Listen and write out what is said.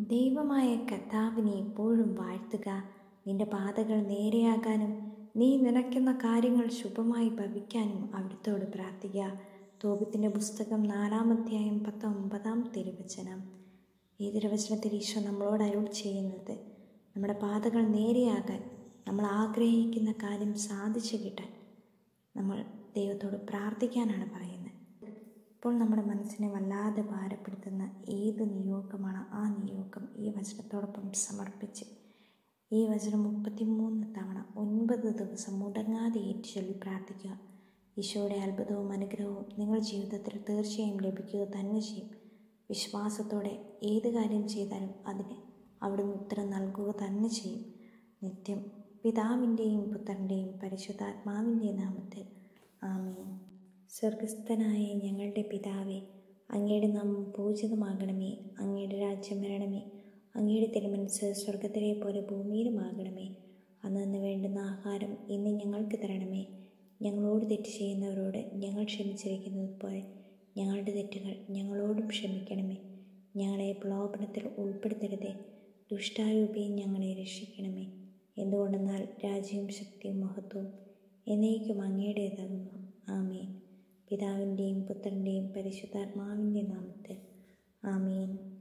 ദൈവമായ കർത്താവിനെ എപ്പോഴും വാഴ്ത്തുക നിന്റെ പാതകൾ നേരെയാകാനും നീ നിനയ്ക്കുന്ന കാര്യങ്ങൾ ശുഭമായി ഭവിക്കാനും അവിടുത്തോട് പ്രാർത്ഥിക്കുക തോപത്തിൻ്റെ പുസ്തകം നാലാം അധ്യായം പത്തൊമ്പതാം തിരുവചനം ഈ തിരുവചനത്തിൽ ഈശോ നമ്മളോട് അരുൾ ചെയ്യുന്നത് നമ്മുടെ പാതകൾ നേരെയാകാൻ നമ്മൾ ആഗ്രഹിക്കുന്ന കാര്യം സാധിച്ചു കിട്ടാൻ നമ്മൾ ദൈവത്തോട് പ്രാർത്ഥിക്കാനാണ് പറയുന്നത് ഇപ്പോൾ നമ്മുടെ മനസ്സിനെ വല്ലാതെ ഭാരപ്പെടുത്തുന്ന ഏത് നിയോഗമാണ് ആ നിയോഗം ഈ വചനത്തോടൊപ്പം സമർപ്പിച്ച് ഈ വചനം മുപ്പത്തിമൂന്ന് തവണ ഒൻപത് ദിവസം മുടങ്ങാതെ ഏറ്റുചൊല്ലി പ്രാർത്ഥിക്കുക ഈശോയുടെ അത്ഭുതവും അനുഗ്രഹവും നിങ്ങളുടെ ജീവിതത്തിൽ തീർച്ചയായും ലഭിക്കുക തന്നെ ചെയ്യും വിശ്വാസത്തോടെ ഏത് കാര്യം ചെയ്താലും അതിന് അവിടുന്ന് ഉത്തരം നൽകുക തന്നെ ചെയ്യും നിത്യം പിതാവിൻ്റെയും പുത്രൻ്റെയും പരിശുദ്ധാത്മാവിൻ്റെ നാമത്തിൽ ആമീൻ സ്വർഗസ്ഥനായ ഞങ്ങളുടെ പിതാവേ അങ്ങയുടെ നാമം പൂജിതമാകണമേ അങ്ങയുടെ രാജ്യം വരണമേ അങ്ങയുടെ തിരുമനസ് സ്വർഗത്തിലെ പോലെ ഭൂമിയിലുമാകണമേ അന്നു വേണ്ടുന്ന ആഹാരം ഇന്ന് ഞങ്ങൾക്ക് തരണമേ ഞങ്ങളോട് തെറ്റ് ചെയ്യുന്നവരോട് ഞങ്ങൾ ക്ഷമിച്ചിരിക്കുന്നത് പോലെ ഞങ്ങളുടെ തെറ്റുകൾ ഞങ്ങളോടും ക്ഷമിക്കണമേ ഞങ്ങളെ പ്രലോഭനത്തിൽ ഉൾപ്പെടുത്തരുതേ ദുഷ്ടാരൂപിയും ഞങ്ങളെ രക്ഷിക്കണമേ എന്തുകൊണ്ടെന്നാൽ രാജ്യവും ശക്തിയും മഹത്വവും എന്നേക്കും അങ്ങയുടേതാകുന്നു ആമേൻ പിതാവിൻ്റെയും പുത്രൻ്റെയും പരിശുദ്ധാത്മാവിൻ്റെ നാമത്തിൽ ആമേൻ